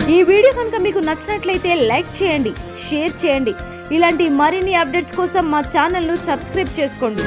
ఈ వీడియో కనుక మీకు నచ్చినట్లయితే లైక్ చేయండి షేర్ చేయండి ఇలాంటి మరిన్ని అప్డేట్స్ కోసం మా ఛానల్ను సబ్స్క్రైబ్ చేసుకోండి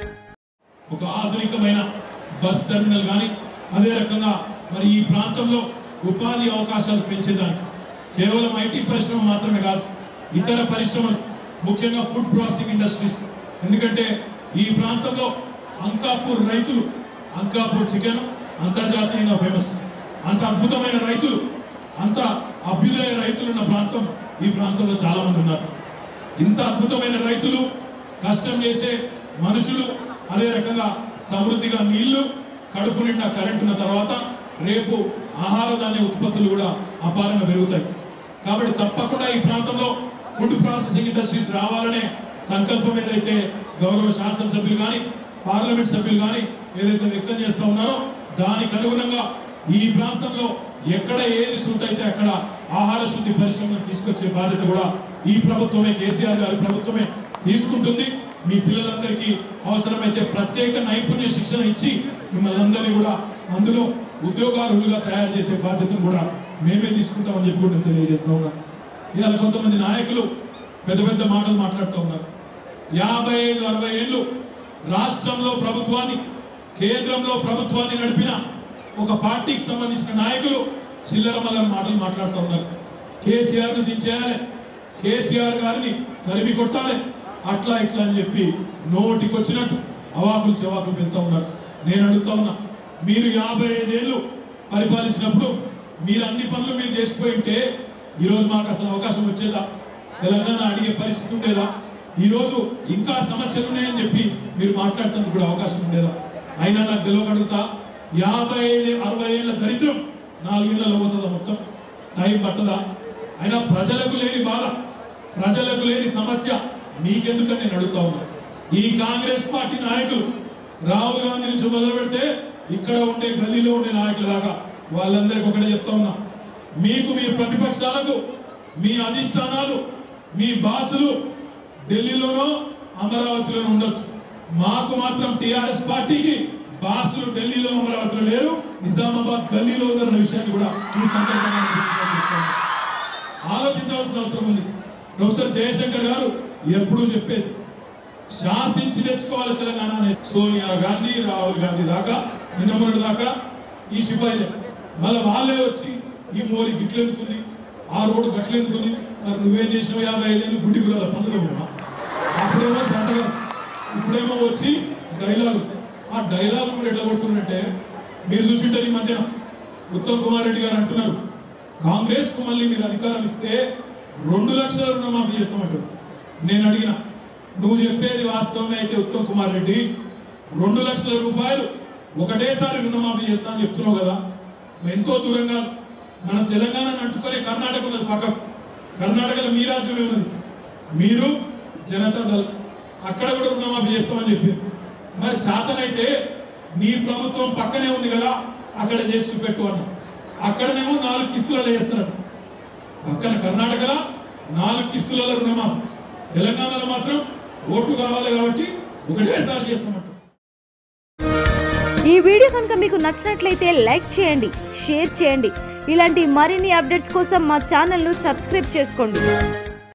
ఒక ఆధునికమైన బస్ టెర్మినల్ కానీ అదే రకంగా మరి ఈ ప్రాంతంలో ఉపాధి అవకాశాలు పెంచేదానికి కేవలం ఐటీ పరిశ్రమ మాత్రమే కాదు ఇతర పరిశ్రమలు ముఖ్యంగా ఫుడ్ ప్రాసెసింగ్ ఇండస్ట్రీస్ ఎందుకంటే ఈ ప్రాంతంలో అంకాపూర్ రైతులు అంకాపూర్ చికెన్ అంతర్జాతీయంగా ఫేమస్ అంత అద్భుతమైన రైతులు అంత అభ్యుదయ రైతులు ఉన్న ప్రాంతం ఈ ప్రాంతంలో చాలా మంది ఉన్నారు ఇంత అద్భుతమైన రైతులు కష్టం చేసే మనుషులు అదే రకంగా సమృద్ధిగా నీళ్లు కడుపు నిండా కరెంట్ ఉన్న తర్వాత రేపు ఆహార ధాన్య ఉత్పత్తులు కూడా అపారంగా పెరుగుతాయి కాబట్టి తప్పకుండా ఈ ప్రాంతంలో ఫుడ్ ప్రాసెసింగ్ ఇండస్ట్రీస్ రావాలనే సంకల్పం ఏదైతే గౌరవ శాసనసభ్యులు కానీ పార్లమెంట్ సభ్యులు కానీ ఏదైతే వ్యక్తం చేస్తా ఉన్నారో దానికి అనుగుణంగా ఈ ప్రాంతంలో ఎక్కడ ఏది సూట్ అయితే అక్కడ ఆహార శుద్ధి పరిశ్రమను తీసుకొచ్చే బాధ్యత కూడా ఈ ప్రభుత్వమే కేసీఆర్ గారి ప్రభుత్వమే తీసుకుంటుంది మీ పిల్లలందరికీ అవసరమైతే ప్రత్యేక నైపుణ్య శిక్షణ ఇచ్చి మిమ్మల్ని అందరినీ కూడా అందులో ఉద్యోగార్హులుగా తయారు చేసే బాధ్యతను కూడా మేమే తీసుకుంటామని చెప్పి కూడా నేను తెలియజేస్తా ఉన్నా ఇవాళ కొంతమంది నాయకులు పెద్ద పెద్ద మాటలు మాట్లాడుతూ ఉన్నారు యాభై ఐదు అరవై ఏళ్ళు రాష్ట్రంలో ప్రభుత్వాన్ని కేంద్రంలో ప్రభుత్వాన్ని నడిపిన ఒక పార్టీకి సంబంధించిన నాయకులు చిల్లరమల్లర మాటలు మాట్లాడుతూ ఉన్నారు కేసీఆర్ని దించేయాలి కేసీఆర్ గారిని తరిమి కొట్టాలి అట్లా ఇట్లా అని చెప్పి నోటికి వచ్చినట్టు అవాకులు చెవాకులు వెళ్తూ ఉన్నారు నేను అడుగుతా ఉన్నా మీరు యాభై ఐదేళ్ళు పరిపాలించినప్పుడు మీరు అన్ని పనులు మీరు చేసిపోయి ఉంటే ఈరోజు మాకు అసలు అవకాశం వచ్చేదా తెలంగాణ అడిగే పరిస్థితి ఉండేదా ఈరోజు ఇంకా సమస్యలు ఉన్నాయని చెప్పి మీరు మాట్లాడుతందుకు కూడా అవకాశం ఉండేదా అయినా నాకు తెలియక అడుగుతా యాభై ఐదు అరవై ఏళ్ళ దరిద్రం నాలుగేళ్లలో పోతుందా మొత్తం టైం పట్టదా అయినా ప్రజలకు లేని బాధ ప్రజలకు లేని సమస్య మీకెందుకని నేను అడుగుతా ఉన్నా ఈ కాంగ్రెస్ పార్టీ నాయకులు రాహుల్ గాంధీ నుంచి మొదలు పెడితే ఇక్కడ ఉండే గల్లీలో ఉండే నాయకుల దాకా వాళ్ళందరికీ ఒకటే చెప్తా ఉన్నా మీకు మీ ప్రతిపక్షాలకు మీ అధిష్టానాలు మీ బాసులు ఢిల్లీలోనో అమరావతిలోనో ఉండొచ్చు మాకు మాత్రం టిఆర్ఎస్ పార్టీకి బాసులు ఢిల్లీలో అమరావతిలో లేరు నిజామాబాద్ గల్లీలో ఉన్నారన్న విషయాన్ని కూడా ఈ సందర్భంగా నేను గుర్తు చేస్తున్నాను. ఆలోచించాల్సిన అవసరం ఉంది ప్రొఫెసర్ జయశంకర్ గారు ఎప్పుడూ చెప్పేది శాసించి తెచ్చుకోవాలి తెలంగాణ అనేది సోనియా గాంధీ రాహుల్ గాంధీ దాకా నిన్న మొన్నటి దాకా ఈ సిపాయిలే మళ్ళీ వాళ్ళే వచ్చి ఈ మోరి గిట్లెందుకుంది ఆ రోడ్డు గట్లెందుకుంది మరి నువ్వేం చేసినావు యాభై ఐదేళ్ళు గుడ్డి గురాల పనులు ఉన్నావా అప్పుడేమో శంటగా ఇప్పుడేమో వచ్చి డైలాగు ఆ డైలాగ్ కూడా ఎట్లా కొడుతున్నారంటే మీరు చూసింటారు ఈ మధ్యన ఉత్తమ్ కుమార్ రెడ్డి గారు అంటున్నారు కాంగ్రెస్ కు మళ్ళీ మీరు అధికారం ఇస్తే రెండు లక్షల రుణమాఫీ చేస్తామంటారు నేను అడిగిన నువ్వు చెప్పేది వాస్తవమే అయితే ఉత్తమ్ కుమార్ రెడ్డి రెండు లక్షల రూపాయలు ఒకటేసారి రుణమాఫీ చేస్తా అని చెప్తున్నావు కదా ఎంతో దూరంగా మన తెలంగాణను అంటుకొని కర్ణాటక ఉన్నది పక్కకు కర్ణాటకలో మీ రాజ్యమే ఉన్నది మీరు జనతా దళ్ అక్కడ కూడా రుణమాఫీ చేస్తామని చెప్పారు మరి చాతనైతే నీ ప్రభుత్వం పక్కనే ఉంది కదా అక్కడ చేసి చూపెట్టు అన్న అక్కడనేమో నాలుగు కిస్తులలో చేస్తున్నట్టు పక్కన కర్ణాటకలో నాలుగు కిస్తులలో రుణమాఫీ తెలంగాణలో మాత్రం ఓట్లు కావాలి కాబట్టి ఒకటేసారి చేస్తామంట ఈ వీడియో కనుక మీకు నచ్చినట్లయితే లైక్ చేయండి షేర్ చేయండి ఇలాంటి మరిన్ని అప్డేట్స్ కోసం మా ఛానల్ను సబ్స్క్రైబ్ చేసుకోండి